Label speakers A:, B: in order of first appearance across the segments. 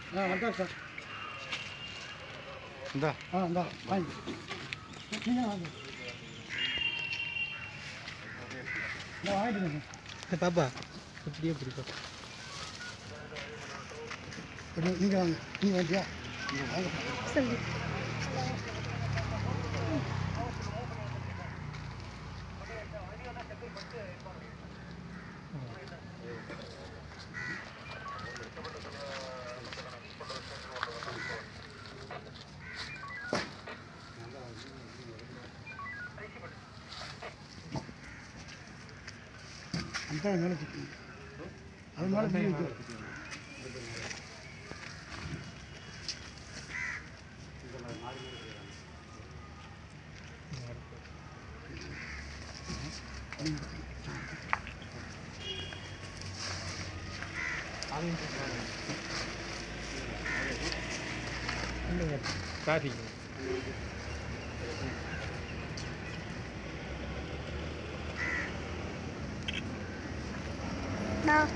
A: ஆ வந்துட்டேன் சார்
B: இந்தா
A: ஆ இந்தா வாங்கி நீங்கள் வாங்க இந்த வாங்கிட்டுங்க சார்
B: பாப்பா இப்படியே பிடிக்கும்
A: நீங்கள் வாங்க நீங்கள் வாங்கியா நீங்கள் வாங்க
C: சொல்லு
A: அந்த மேலே சுற்றி அது மேலே தூக்கி வைக்க
B: டிராஃபிக்
C: நான்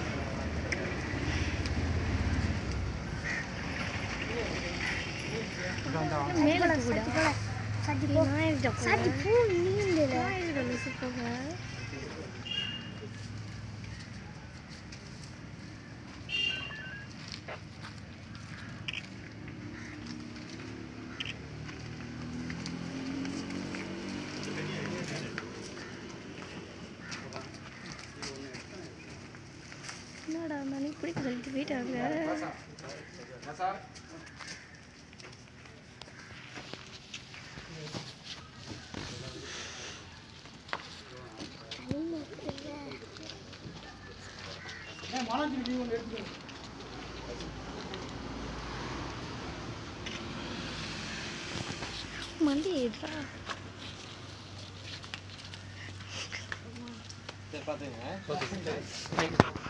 C: மேல கூட சாத்தி போ சாத்தி போ நீங்க போங்க என்னடா மணி பிடிக்க சொல்லிட்டு போயிட்டாங்க
A: ஏன் மனோஜ் நீ ஒன்று எடுத்துக்கோ
C: மண்டி ஏடுறா
B: சரி பார்த்துங்க